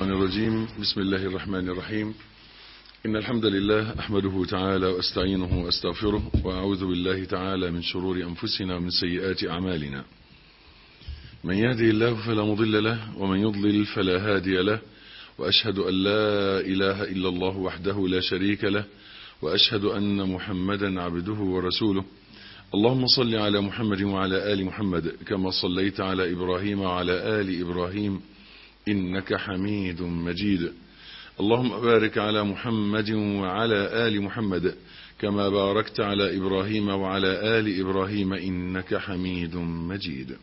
الرحمن الرجيم بسم الله الرحمن الرحيم إن الحمد لله أحمده تعالى وأستعينه وأستغفره وأعوذ بالله تعالى من شرور أنفسنا ومن سيئات أعمالنا من يهدي الله فلا مضل له ومن يضلل فلا هادي له وأشهد أن لا إله إلا الله وحده لا شريك له وأشهد أن محمدا عبده ورسوله اللهم صل على محمد وعلى آل محمد كما صليت على إبراهيم وعلى آل إبراهيم إنك حميد مجيد اللهم بارك على محمد وعلى آل محمد كما باركت على إبراهيم وعلى آل إبراهيم إنك حميد مجيد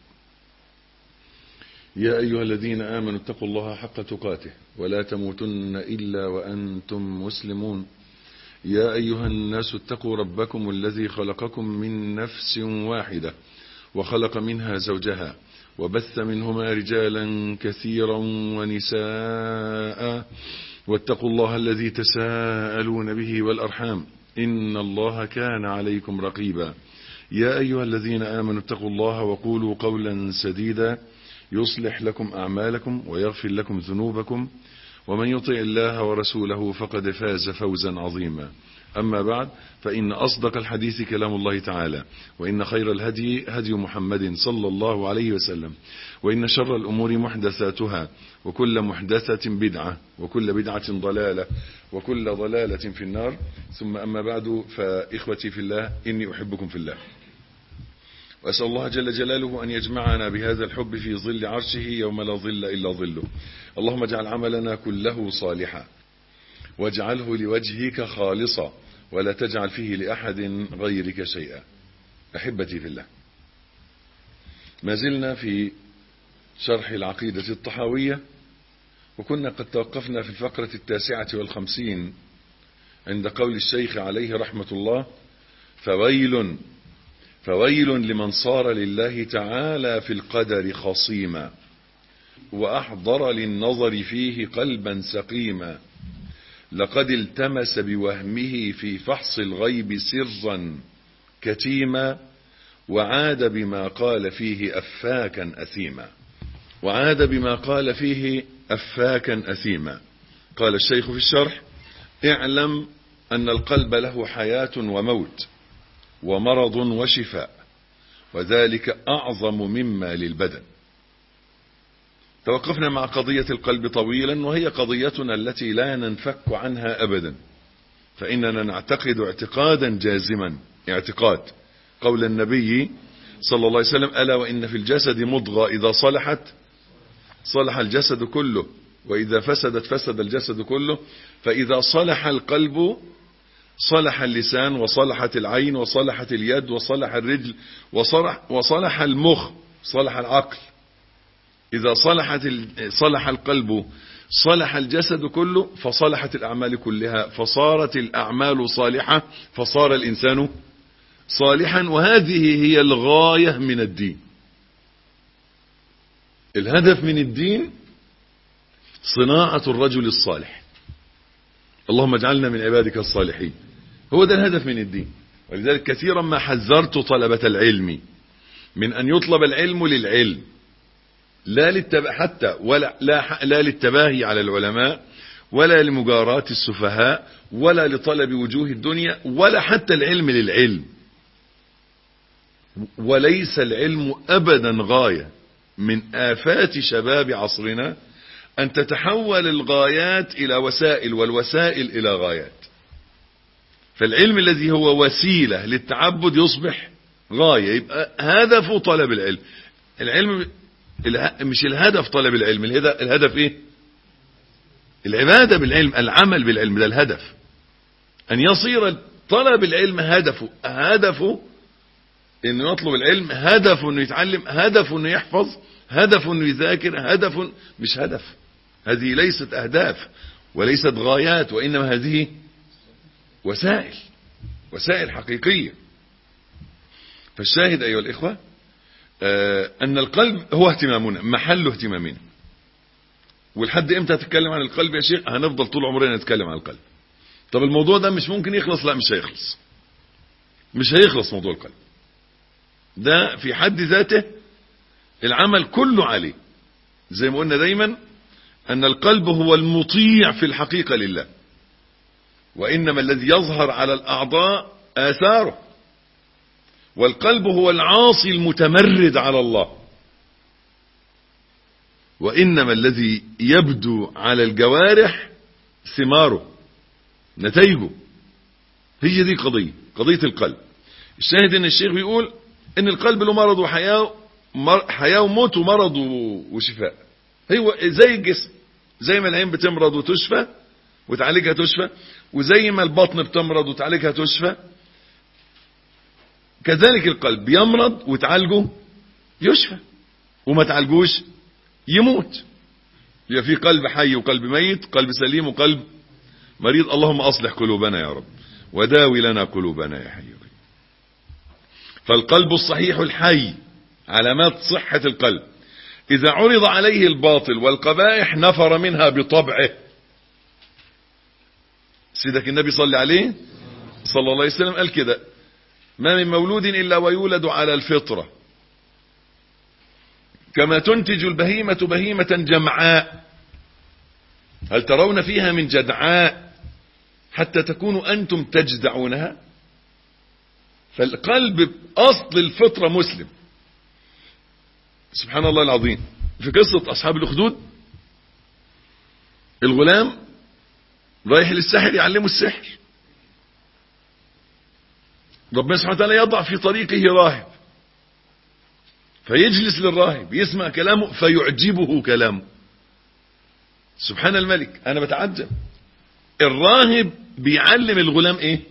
يا أيها الذين آمنوا اتقوا الله حق تقاته ولا تموتن إلا وأنتم مسلمون يا أيها الناس اتقوا ربكم الذي خلقكم من نفس واحدة وخلق منها زوجها وبث منهما رجالا كثيرا ونساء واتقوا الله الذي تساءلون به والأرحام إن الله كان عليكم رقيبا يا أيها الذين آمنوا اتقوا الله وقولوا قولا سديدا يصلح لكم أعمالكم ويغفر لكم ذنوبكم ومن يطع الله ورسوله فقد فاز فوزا عظيما أما بعد فإن أصدق الحديث كلام الله تعالى وإن خير الهدي هدي محمد صلى الله عليه وسلم وإن شر الأمور محدثاتها وكل محدثة بدعة وكل بدعة ضلالة وكل ضلالة في النار ثم أما بعد فإخوتي في الله إني أحبكم في الله وأسأل الله جل جلاله أن يجمعنا بهذا الحب في ظل عرشه يوم لا ظل إلا ظله اللهم اجعل عملنا كله صالحا واجعله لوجهك خالصا ولا تجعل فيه لأحد غيرك شيئا أحبتي في الله ما زلنا في شرح العقيدة الطحاوية وكنا قد توقفنا في الفقرة التاسعة والخمسين عند قول الشيخ عليه رحمة الله فويل فويل لمن صار لله تعالى في القدر خصيما وأحضر للنظر فيه قلبا سقيما لقد التمس بوهمه في فحص الغيب سرا كتيما وعاد بما قال فيه أفاكا أثيما وعاد بما قال فيه أفاكا أثيما قال الشيخ في الشرح اعلم أن القلب له حياة وموت ومرض وشفاء وذلك أعظم مما للبدن توقفنا مع قضية القلب طويلا وهي قضيتنا التي لا ننفك عنها أبدا فإننا نعتقد اعتقادا جازما اعتقاد قول النبي صلى الله عليه وسلم ألا وإن في الجسد مضغة إذا صلحت صلح الجسد كله وإذا فسدت فسد الجسد كله فإذا صلح القلب صلح اللسان وصلحت العين وصلحت اليد وصلح الرجل وصلح, وصلح المخ صلح العقل إذا صلحت صلح القلب صلح الجسد كله فصلحت الأعمال كلها فصارت الأعمال صالحة فصار الإنسان صالحا وهذه هي الغاية من الدين الهدف من الدين صناعة الرجل الصالح اللهم اجعلنا من عبادك الصالحين هو ده الهدف من الدين ولذلك كثيرا ما حذرت طلبة العلم من أن يطلب العلم للعلم لا للتبا حتى ولا لا, لا للتباهي على العلماء ولا لمجاراة السفهاء ولا لطلب وجوه الدنيا ولا حتى العلم للعلم وليس العلم أبدا غاية من آفات شباب عصرنا أن تتحول الغايات إلى وسائل والوسائل إلى غايات فالعلم الذي هو وسيلة للتعبد يصبح غاية يبقى هدف طلب العلم العلم مش الهدف طلب العلم الهدف ايه العبادة بالعلم العمل بالعلم ده الهدف ان يصير طلب العلم هدفه هدفه انه يطلب العلم هدفه انه يتعلم هدفه انه يحفظ هدفه انه يذاكر هدفه مش هدف هذه ليست اهداف وليست غايات وانما هذه وسائل وسائل حقيقية فالشاهد ايها الاخوة ان القلب هو اهتمامنا محل اهتمامنا ولحد امتى هتتكلم عن القلب يا شيخ هنفضل طول عمرنا نتكلم عن القلب طب الموضوع ده مش ممكن يخلص لا مش هيخلص مش هيخلص موضوع القلب ده في حد ذاته العمل كله عليه زي ما قلنا دايما أن القلب هو المطيع في الحقيقة لله وإنما الذي يظهر على الأعضاء آثاره والقلب هو العاصي المتمرد على الله وإنما الذي يبدو على الجوارح ثماره نتائجه هي دي قضية قضية القلب الشاهد ان الشيخ بيقول ان القلب له مرض وحياة حياة وموت ومرض وشفاء هو زي الجسم زي ما العين بتمرض وتشفى وتعالجها تشفى وزي ما البطن بتمرض وتعالجها تشفى كذلك القلب بيمرض وتعالجه يشفى وما تعالجوش يموت يبقى في قلب حي وقلب ميت قلب سليم وقلب مريض اللهم اصلح قلوبنا يا رب وداوي لنا قلوبنا يا حي فالقلب الصحيح الحي علامات صحة القلب إذا عرض عليه الباطل والقبائح نفر منها بطبعه سيدك النبي صلى عليه صلى الله عليه وسلم قال كده ما من مولود إلا ويولد على الفطرة كما تنتج البهيمة بهيمة جمعاء هل ترون فيها من جدعاء حتى تكونوا أنتم تجدعونها فالقلب أصل الفطرة مسلم سبحان الله العظيم في قصة أصحاب الأخدود الغلام رايح للسحر يعلمه السحر ربنا سبحانه وتعالى يضع في طريقه راهب فيجلس للراهب يسمع كلامه فيعجبه كلامه سبحان الملك انا بتعجب الراهب بيعلم الغلام ايه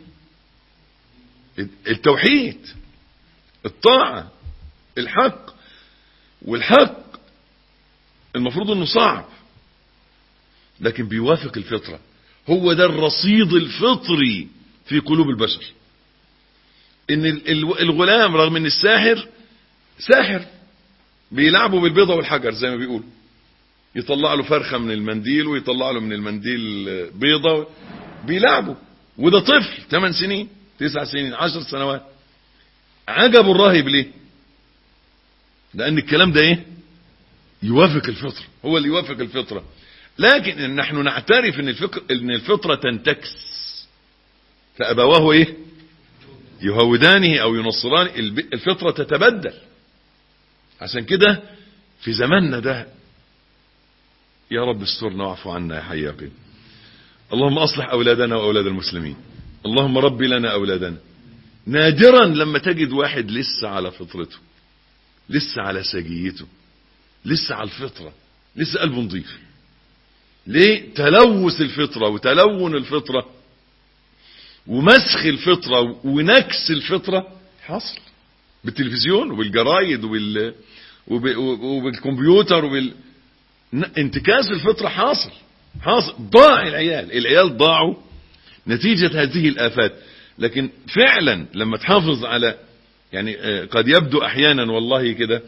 التوحيد الطاعة الحق والحق المفروض انه صعب لكن بيوافق الفطرة هو ده الرصيد الفطري في قلوب البشر ان الغلام رغم ان الساحر ساحر بيلعبوا بالبيضة والحجر زي ما بيقولوا يطلع له فرخة من المنديل ويطلع له من المنديل بيضة بيلعبوا وده طفل 8 سنين 9 سنين 10 سنوات عجبوا الراهب ليه لان الكلام ده ايه يوافق الفطرة هو اللي يوافق الفطرة لكن نحن نعترف ان الفكر ان الفطرة تنتكس فابواه ايه يهودانه او ينصرانه الفطرة تتبدل عشان كده في زماننا ده يا رب استرنا واعف عنا يا حي يا قيوم اللهم اصلح اولادنا واولاد المسلمين اللهم ربي لنا اولادنا نادرا لما تجد واحد لسه على فطرته لسه على سجيته لسه على الفطرة لسه قلبه نظيف ليه تلوث الفطرة وتلون الفطرة ومسخ الفطرة ونكس الفطرة حصل بالتلفزيون وبالجرايد وبال وبالكمبيوتر وبال انتكاس الفطرة حاصل حاصل ضاع العيال العيال ضاعوا نتيجة هذه الآفات لكن فعلا لما تحافظ على يعني قد يبدو أحيانا والله كده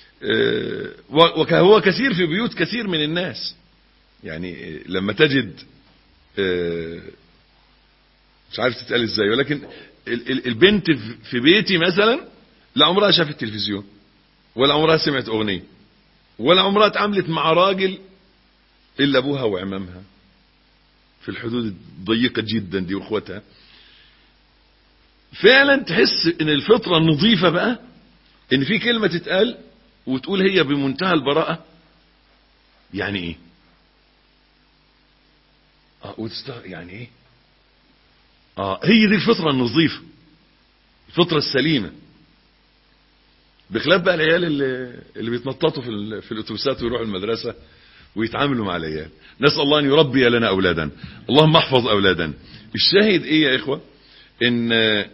وهو كثير في بيوت كثير من الناس يعني لما تجد مش عارف تتقال ازاي ولكن البنت في بيتي مثلا لا عمرها شافت تلفزيون ولا عمرها سمعت اغنيه ولا عمرها اتعاملت مع راجل الا ابوها وعمامها في الحدود الضيقه جدا دي واخواتها فعلا تحس ان الفطره النظيفه بقى ان في كلمه تتقال وتقول هي بمنتهى البراءه يعني ايه اه وتستغ... يعني ايه اه هي دي الفطره النظيفه الفطره السليمه بخلاف بقى العيال اللي, اللي بيتنططوا في, في الاتوبيسات ويروحوا المدرسه ويتعاملوا مع العيال نسال الله ان يربي لنا اولادا اللهم احفظ اولادا الشاهد ايه يا اخوه ان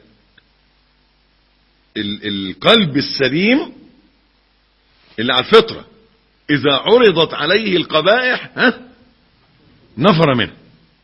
القلب السليم اللي على الفطره اذا عرضت عليه القبائح ها نفر منه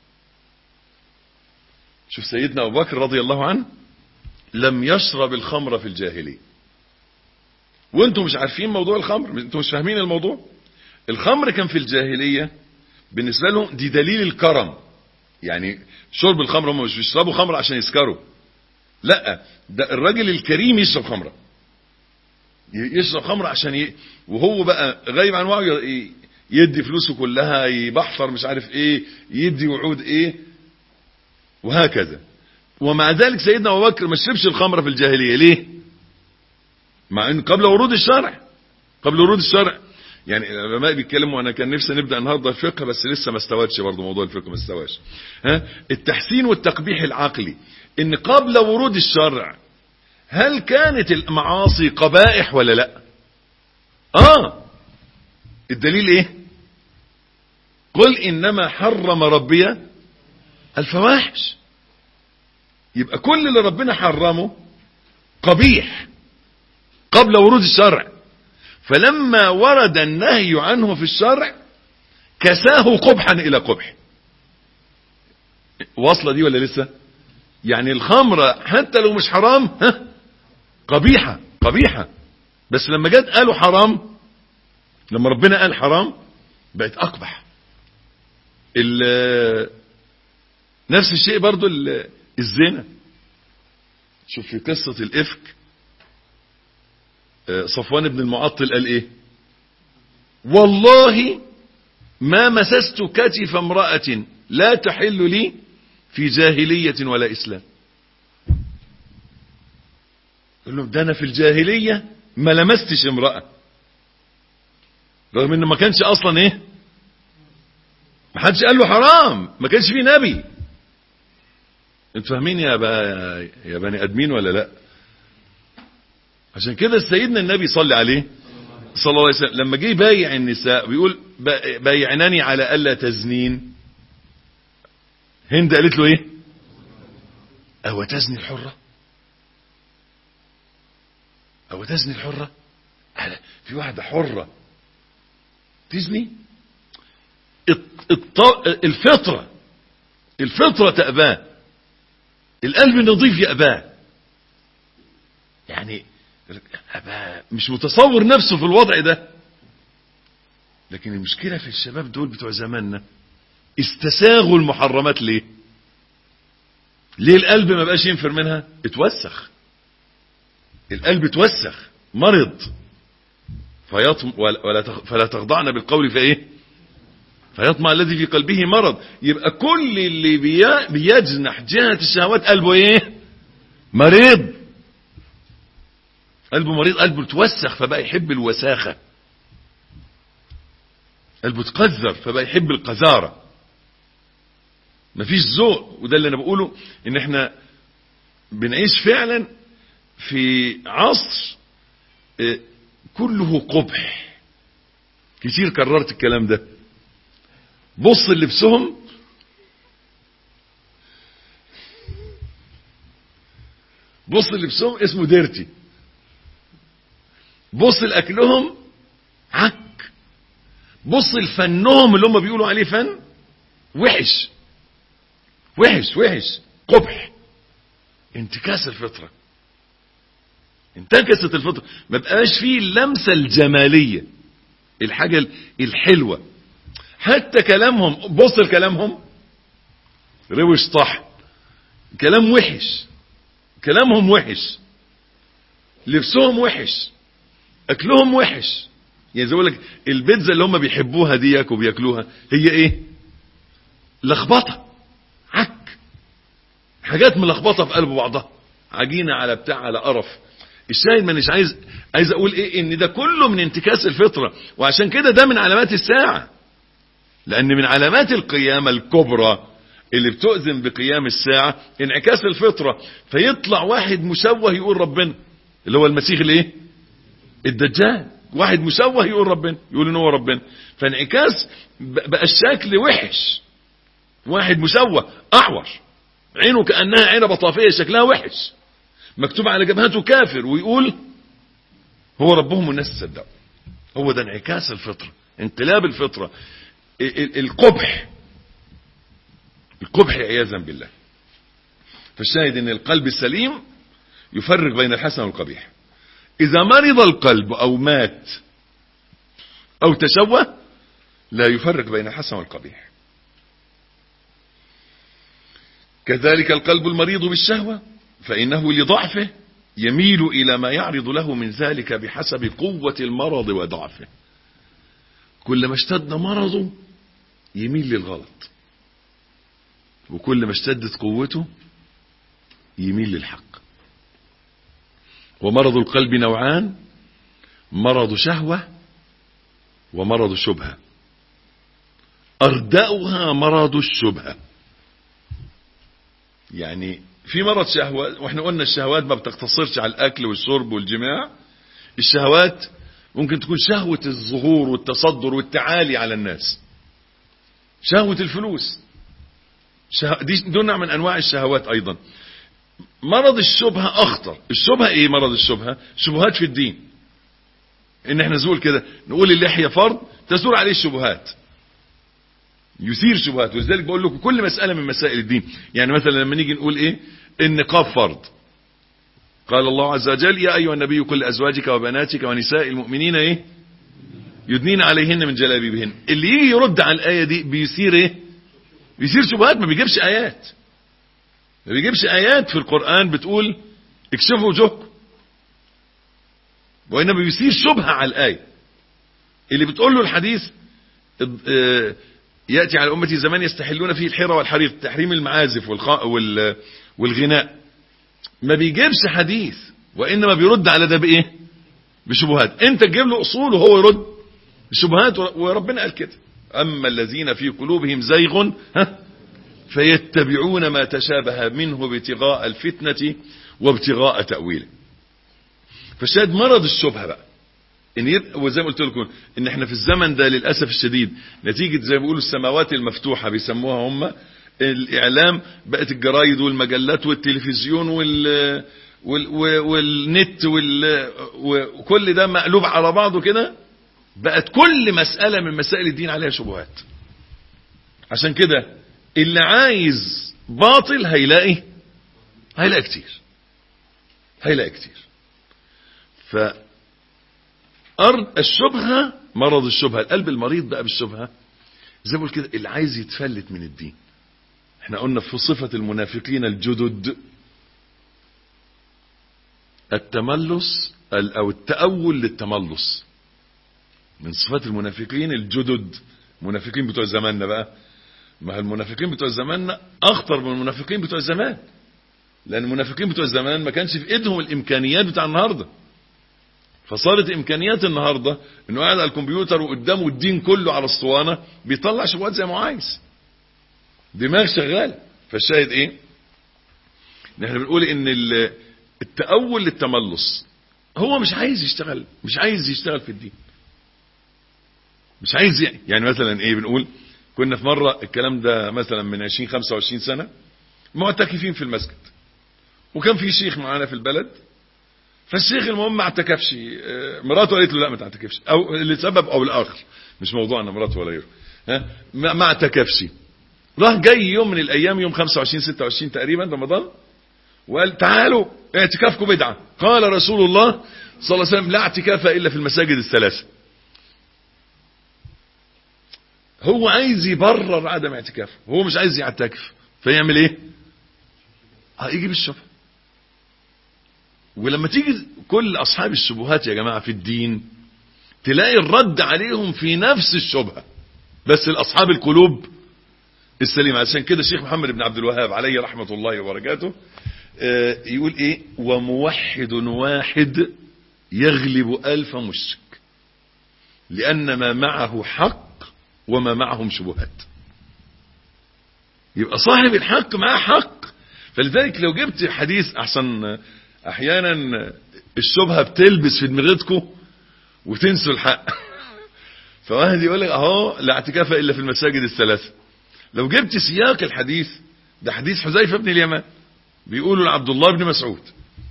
شوف سيدنا ابو بكر رضي الله عنه لم يشرب الخمر في الجاهليه وانتم مش عارفين موضوع الخمر انتم مش فاهمين الموضوع الخمر كان في الجاهلية بالنسبة لهم دي دليل الكرم يعني شرب الخمر هم مش بيشربوا خمر عشان يسكروا لا ده الراجل الكريم يشرب خمرة يشرب خمر عشان ي... وهو بقى غايب عن وعيه يدي فلوسه كلها يبحفر مش عارف ايه يدي وعود ايه وهكذا ومع ذلك سيدنا ابو بكر ما شربش الخمره في الجاهليه ليه مع ان قبل ورود الشرع قبل ورود الشرع يعني العلماء بيتكلموا وانا كان نفسي نبدا النهارده الفقه بس لسه ما استوتش برضه موضوع الفقه ما استواش ها التحسين والتقبيح العقلي ان قبل ورود الشرع هل كانت المعاصي قبائح ولا لا اه الدليل ايه قل انما حرم ربي الفواحش يبقى كل اللي ربنا حرمه قبيح قبل ورود الشرع فلما ورد النهي عنه في الشرع كساه قبحا الى قبح واصله دي ولا لسه يعني الخمره حتى لو مش حرام ها قبيحه قبيحه بس لما جت قالوا حرام لما ربنا قال حرام بقت اقبح نفس الشيء برضو الزنا شوف في قصة الإفك صفوان بن المعطل قال ايه والله ما مسست كتف امرأة لا تحل لي في جاهلية ولا إسلام قال لهم ده أنا في الجاهلية ما لمستش امرأة رغم انه ما كانش اصلا ايه ما حدش قال له حرام ما كانش فيه نبي انتوا فاهمين يا بقى يا بني ادمين ولا لا عشان كده سيدنا النبي صلى عليه صلى الله عليه وسلم لما جه يبايع النساء بيقول بايعنني على الا تزنين هند قالت له ايه او تزني الحرة او تزني الحرة في واحدة حرة تزني الفطرة الفطرة تأباه القلب النظيف يأباه يعني أباه مش متصور نفسه في الوضع ده لكن المشكلة في الشباب دول بتوع زماننا استساغوا المحرمات ليه ليه القلب ما بقاش ينفر منها اتوسخ القلب اتوسخ مرض فيطم ولا فلا تخضعن بالقول فايه فيطمع الذي في قلبه مرض يبقى كل اللي بيجنح جهة الشهوات قلبه ايه مريض قلبه مريض قلبه اتوسخ فبقى يحب الوساخة قلبه اتقذر فبقى يحب القذارة مفيش ذوق وده اللي انا بقوله ان احنا بنعيش فعلا في عصر كله قبح كتير كررت الكلام ده بص لبسهم بص لبسهم اسمه ديرتي بص لاكلهم عك بص لفنهم اللي هم بيقولوا عليه فن وحش وحش وحش قبح انتكاس الفطره انتكست الفطره ما بقاش فيه اللمسه الجماليه الحاجه الحلوه حتى كلامهم بص لكلامهم روش صح كلام وحش كلامهم وحش لبسهم وحش اكلهم وحش يعني زي لك البيتزا اللي هم بيحبوها ديك وبياكلوها هي ايه لخبطه عك حاجات ملخبطه في قلب بعضها عجينه على بتاع على قرف الشاهد مانيش عايز عايز اقول ايه ان ده كله من انتكاس الفطره وعشان كده ده من علامات الساعه لان من علامات القيامه الكبرى اللي بتؤذن بقيام الساعه انعكاس الفطره فيطلع واحد مشوه يقول ربنا اللي هو المسيح الايه الدجال واحد مشوه يقول ربنا يقول ان هو ربنا فانعكاس بقى الشكل وحش واحد مشوه اعور عينه كانها عنبه طافيه شكلها وحش مكتوب على جبهته كافر ويقول هو ربهم والناس تصدقوا هو ده انعكاس الفطره انقلاب الفطره القبح القبح عياذا بالله فالشاهد ان القلب السليم يفرق بين الحسن والقبيح اذا مرض القلب او مات او تشوه لا يفرق بين الحسن والقبيح كذلك القلب المريض بالشهوة فإنه لضعفه يميل إلى ما يعرض له من ذلك بحسب قوة المرض وضعفه كل ما اشتد مرضه يميل للغلط وكل ما اشتدت قوته يميل للحق ومرض القلب نوعان مرض شهوة ومرض شبهة أردأها مرض الشبهة يعني في مرض شهوة واحنا قلنا الشهوات ما بتقتصرش على الأكل والشرب والجماع الشهوات ممكن تكون شهوة الظهور والتصدر والتعالي على الناس شهوة الفلوس شه... دي دون نوع من أنواع الشهوات أيضا مرض الشبهة أخطر الشبهة إيه مرض الشبهة شبهات في الدين إن احنا نقول كده نقول اللحية فرض تزور عليه الشبهات يثير شبهات ولذلك بقول لكم كل مسألة من مسائل الدين يعني مثلا لما نيجي نقول ايه النقاب فرض قال الله عز وجل يا أيها النبي كل أزواجك وبناتك ونساء المؤمنين ايه يدنين عليهن من جلابيبهن اللي يجي يرد على الآية دي بيثير ايه بيثير شبهات ما بيجيبش آيات ما بيجيبش آيات في القرآن بتقول اكشفوا وجوهكم وإنما بيثير شبهة على الآية اللي بتقول له الحديث اه يأتي على أمتي زمان يستحلون فيه الحرى والحرير تحريم المعازف والغناء ما بيجيبش حديث وإنما بيرد على ده بإيه بشبهات انت تجيب له أصول وهو يرد بشبهات وربنا قال كده أما الذين في قلوبهم زيغ ها فيتبعون ما تشابه منه ابتغاء الفتنة وابتغاء تأويله فالشاهد مرض الشبهة بقى ان يب... وزي ما قلت لكم ان احنا في الزمن ده للاسف الشديد نتيجه زي ما بيقولوا السماوات المفتوحه بيسموها هم الاعلام بقت الجرايد والمجلات والتلفزيون وال وال... والنت وال... وكل ده مقلوب على بعضه كده بقت كل مساله من مسائل الدين عليها شبهات عشان كده اللي عايز باطل هيلاقي هيلاقي كتير هيلاقي كتير ف أرض الشبهة مرض الشبهة القلب المريض بقى بالشبهة زي ما كده اللي عايز يتفلت من الدين احنا قلنا في صفة المنافقين الجدد التملص او التأول للتملص من صفات المنافقين الجدد المنافقين بتوع زماننا بقى ما المنافقين بتوع زماننا اخطر من المنافقين بتوع زمان لان المنافقين بتوع زمان ما كانش في ايدهم الامكانيات بتاع النهارده فصارت امكانيات النهاردة انه قاعد على الكمبيوتر وقدامه الدين كله على الاسطوانة بيطلع شبهات زي ما عايز دماغ شغال فالشاهد ايه ان احنا بنقول ان التأول للتملص هو مش عايز يشتغل مش عايز يشتغل في الدين مش عايز يعني, يعني مثلا ايه بنقول كنا في مرة الكلام ده مثلا من 20 25 سنة معتكفين في المسجد وكان في شيخ معانا في البلد فالشيخ المهم ما اعتكفش مراته قالت له لا ما تعتكفش او لسبب او الاخر مش موضوعنا مراته ولا غيره ها ما اعتكفش راح جاي يوم من الايام يوم 25 26 تقريبا رمضان وقال تعالوا اعتكافكم بدعه قال رسول الله صلى الله عليه وسلم لا اعتكاف الا في المساجد الثلاثه هو عايز يبرر عدم اعتكافه هو مش عايز يعتكف فيعمل ايه هيجيب الشبهه ولما تيجي كل اصحاب الشبهات يا جماعة في الدين تلاقي الرد عليهم في نفس الشبهة بس الاصحاب القلوب السليمة عشان كده الشيخ محمد بن عبد الوهاب عليه رحمة الله وبركاته يقول ايه وموحد واحد يغلب الف مشرك لان ما معه حق وما معهم شبهات يبقى صاحب الحق معاه حق فلذلك لو جبت حديث احسن احيانا الشبهة بتلبس في دماغتكم وتنسوا الحق فواحد يقول لك اهو لا اعتكاف الا في المساجد الثلاثة لو جبت سياق الحديث ده حديث حذيفة بن اليمان بيقولوا لعبد الله بن مسعود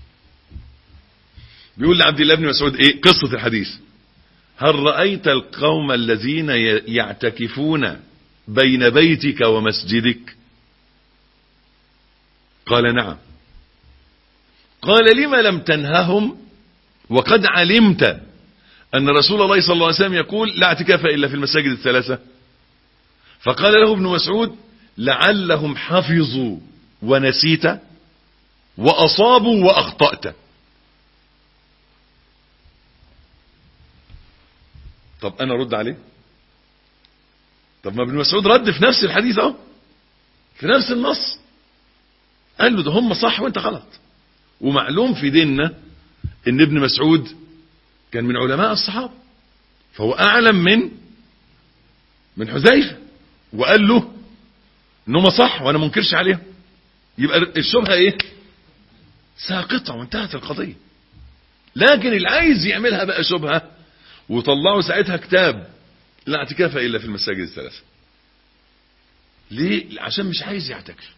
بيقول لعبد الله بن مسعود ايه قصة الحديث هل رأيت القوم الذين يعتكفون بين بيتك ومسجدك قال نعم قال لما لم تنههم وقد علمت أن رسول الله صلى الله عليه وسلم يقول لا اعتكاف إلا في المساجد الثلاثة فقال له ابن مسعود لعلهم حفظوا ونسيت وأصابوا وأخطأت طب أنا رد عليه طب ما ابن مسعود رد في نفس الحديث اهو في نفس النص قال له ده هم صح وانت غلط ومعلوم في ديننا ان ابن مسعود كان من علماء الصحابة فهو اعلم من من حذيفة وقال له انهم صح وانا منكرش عليهم يبقى الشبهة ايه ساقطة وانتهت القضية لكن اللي عايز يعملها بقى شبهة وطلعوا ساعتها كتاب لا اعتكاف الا في المساجد الثلاثة ليه عشان مش عايز يعتكف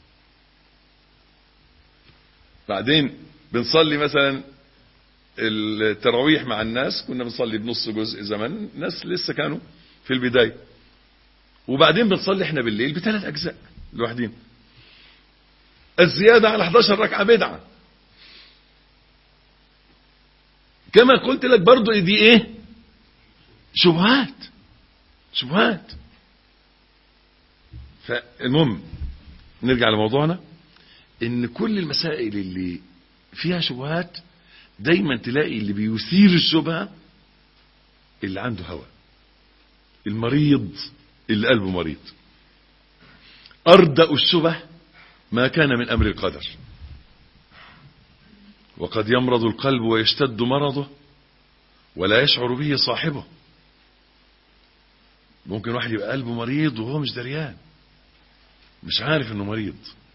بعدين بنصلي مثلا التراويح مع الناس كنا بنصلي بنص جزء زمان ناس لسه كانوا في البداية وبعدين بنصلي احنا بالليل بثلاث اجزاء لوحدين الزيادة على 11 ركعة بدعة كما قلت لك برضو دي ايه شبهات شبهات فالمهم نرجع لموضوعنا ان كل المسائل اللي فيها شبهات دايما تلاقي اللي بيثير الشبهة اللي عنده هوى المريض اللي قلبه مريض أردأ الشبه ما كان من أمر القدر وقد يمرض القلب ويشتد مرضه ولا يشعر به صاحبه ممكن واحد يبقى قلبه مريض وهو مش دريان مش عارف انه مريض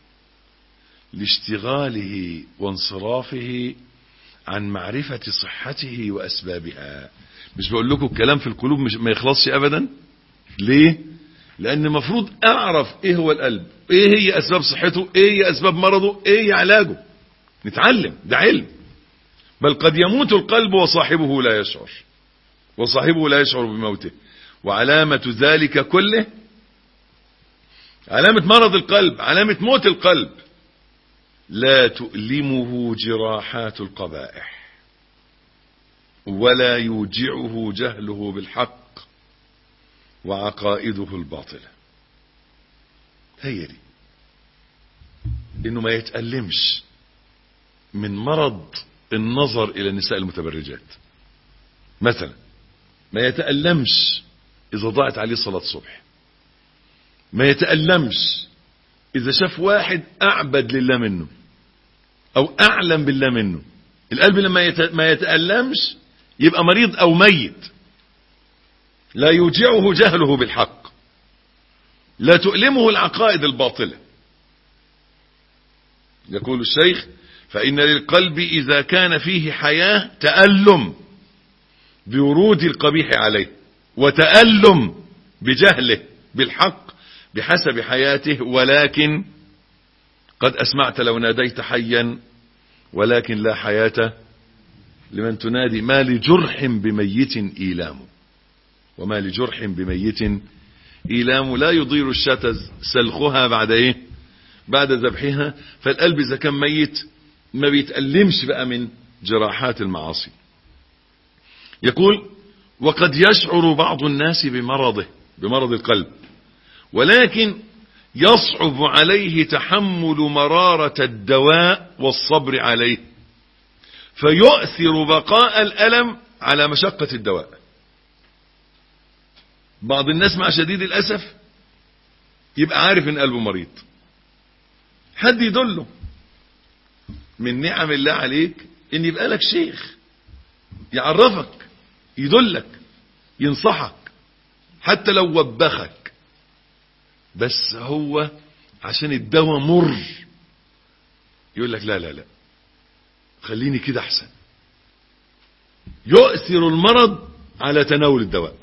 لاشتغاله وانصرافه عن معرفة صحته وأسبابها مش بقول لكم الكلام في القلوب مش ما يخلصش أبدا ليه لأن المفروض أعرف إيه هو القلب إيه هي أسباب صحته إيه هي أسباب مرضه إيه هي علاجه نتعلم ده علم بل قد يموت القلب وصاحبه لا يشعر وصاحبه لا يشعر بموته وعلامة ذلك كله علامة مرض القلب علامة موت القلب لا تؤلمه جراحات القبائح ولا يوجعه جهله بالحق وعقائده الباطلة هي دي انه ما يتألمش من مرض النظر الى النساء المتبرجات مثلا ما يتألمش اذا ضاعت عليه صلاة الصبح ما يتألمش اذا شاف واحد اعبد لله منه او اعلم بالله منه القلب لما ما يتألمش يبقى مريض او ميت لا يوجعه جهله بالحق لا تؤلمه العقائد الباطلة يقول الشيخ فإن للقلب إذا كان فيه حياة تألم بورود القبيح عليه وتألم بجهله بالحق بحسب حياته ولكن قد أسمعت لو ناديت حيا ولكن لا حياة لمن تنادي ما لجرح بميت إيلام وما لجرح بميت إيلام لا يضير الشاة سلخها بعد إيه بعد ذبحها فالقلب إذا كان ميت ما بيتألمش بقى من جراحات المعاصي يقول وقد يشعر بعض الناس بمرضه بمرض القلب ولكن يصعب عليه تحمل مرارة الدواء والصبر عليه فيؤثر بقاء الألم على مشقة الدواء بعض الناس مع شديد الأسف يبقى عارف ان قلبه مريض حد يدله من نعم الله عليك ان يبقى لك شيخ يعرفك يدلك ينصحك حتى لو وبخك بس هو عشان الدواء مر يقول لك لا لا لا خليني كده احسن يؤثر المرض على تناول الدواء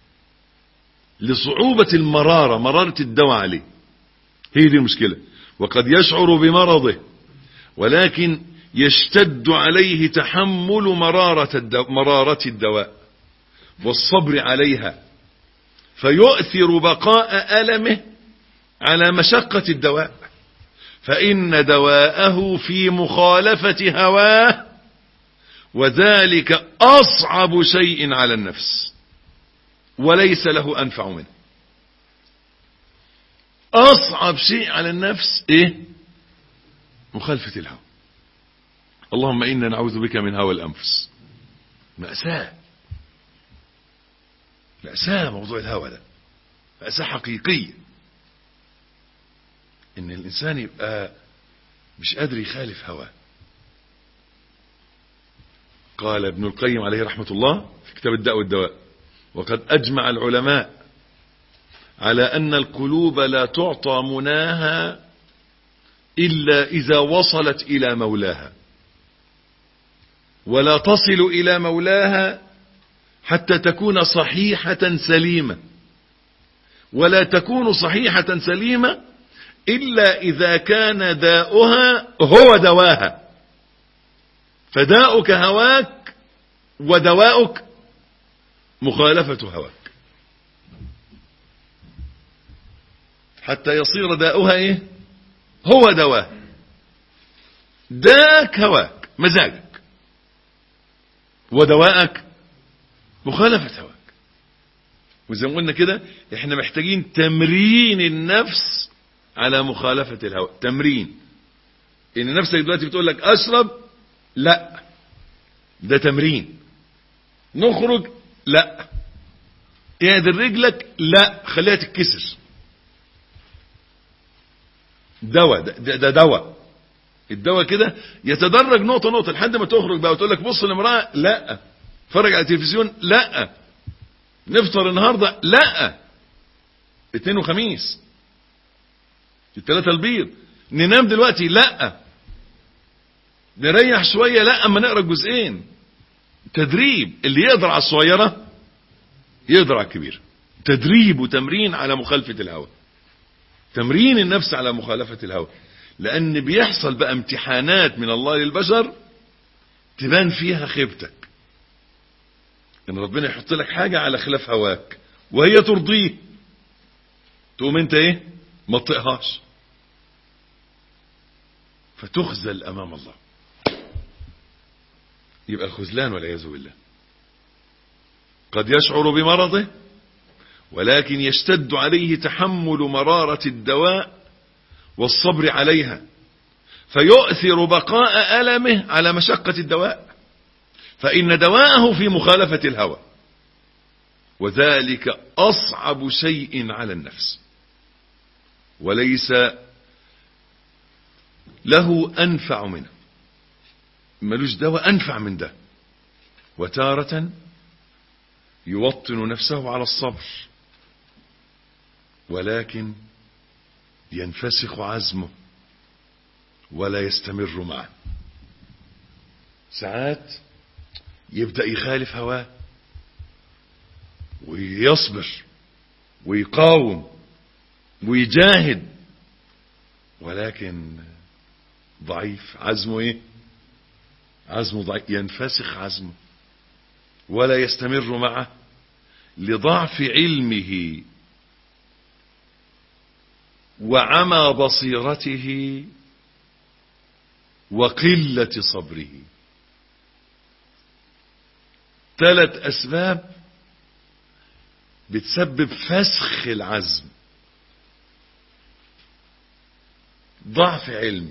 لصعوبة المرارة مرارة الدواء عليه هي دي المشكلة وقد يشعر بمرضه ولكن يشتد عليه تحمل مرارة الدواء, مرارة الدواء والصبر عليها فيؤثر بقاء ألمه على مشقة الدواء فإن دواءه في مخالفة هواه وذلك أصعب شيء على النفس وليس له أنفع منه أصعب شيء على النفس إيه مخالفة الهوى اللهم إنا نعوذ بك من هوى الأنفس مأساة مأساة موضوع الهوى ده مأساة حقيقية ان الانسان يبقى مش قادر يخالف هواه قال ابن القيم عليه رحمة الله في كتاب الداء والدواء وقد أجمع العلماء على أن القلوب لا تعطى مناها إلا إذا وصلت إلى مولاها ولا تصل إلى مولاها حتى تكون صحيحة سليمة ولا تكون صحيحة سليمة إلا إذا كان داؤها هو دواها فداؤك هواك ودواؤك مخالفة هواك حتى يصير داؤها ايه هو دواه داك هواك مزاجك ودواءك مخالفة هواك وزي ما قلنا كده احنا محتاجين تمرين النفس على مخالفة الهوى تمرين ان نفسك دلوقتي بتقول لك اشرب لا ده تمرين نخرج لا اعدل رجلك لا خليها تتكسر دواء ده, ده دواء الدواء كده يتدرج نقطة نقطة لحد ما تخرج بقى وتقول لك بص للمرأة لا اتفرج على التلفزيون لا نفطر النهاردة لا اثنين وخميس الثلاثة البيض ننام دلوقتي لا نريح شوية لا اما نقرا جزئين تدريب اللي يقدر على الصغيرة يقدر على الكبير تدريب وتمرين على مخالفة الهوى تمرين النفس على مخالفة الهوى لان بيحصل بقى امتحانات من الله للبشر تبان فيها خيبتك ان ربنا يحط لك حاجة على خلاف هواك وهي ترضيه تقوم انت ايه ما تطيقهاش فتخزل امام الله يبقى الخذلان والعياذ بالله قد يشعر بمرضه ولكن يشتد عليه تحمل مرارة الدواء والصبر عليها فيؤثر بقاء ألمه على مشقة الدواء فإن دواءه في مخالفة الهوى وذلك أصعب شيء على النفس وليس له أنفع منه ملوش دواء أنفع من ده وتارة يوطن نفسه على الصبر ولكن ينفسخ عزمه ولا يستمر معه ساعات يبدأ يخالف هواه ويصبر ويقاوم ويجاهد ولكن ضعيف عزمه ايه عزمه ضعيف ينفسخ عزمه ولا يستمر معه لضعف علمه وعمى بصيرته وقلة صبره ثلاث أسباب بتسبب فسخ العزم ضعف علمه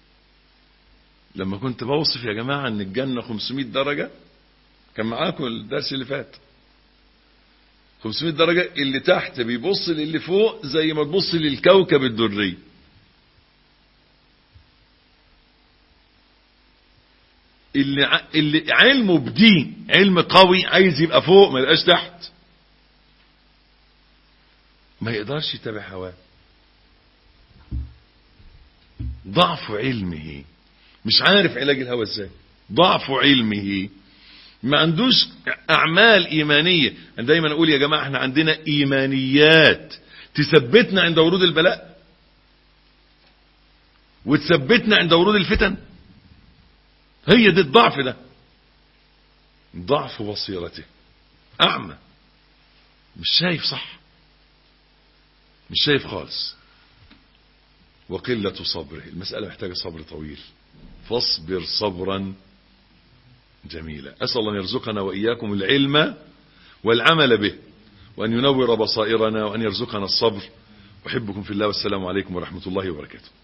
لما كنت بوصف يا جماعة ان الجنة 500 درجة كان معاكم الدرس اللي فات 500 درجة اللي تحت بيبص للي فوق زي ما تبص للكوكب الدري اللي ع... اللي علمه بدين علم قوي عايز يبقى فوق ما يبقاش تحت ما يقدرش يتابع هواه ضعف علمه مش عارف علاج الهوى ازاي ضعف علمه ما عندوش اعمال ايمانية انا دايما اقول يا جماعة احنا عندنا ايمانيات تثبتنا عند ورود البلاء وتثبتنا عند ورود الفتن هي دي الضعف ده ضعف بصيرته اعمى مش شايف صح مش شايف خالص وقلة صبره المسألة محتاجة صبر طويل فاصبر صبرا جميلا أسأل الله أن يرزقنا وإياكم العلم والعمل به وأن ينور بصائرنا وأن يرزقنا الصبر أحبكم في الله والسلام عليكم ورحمة الله وبركاته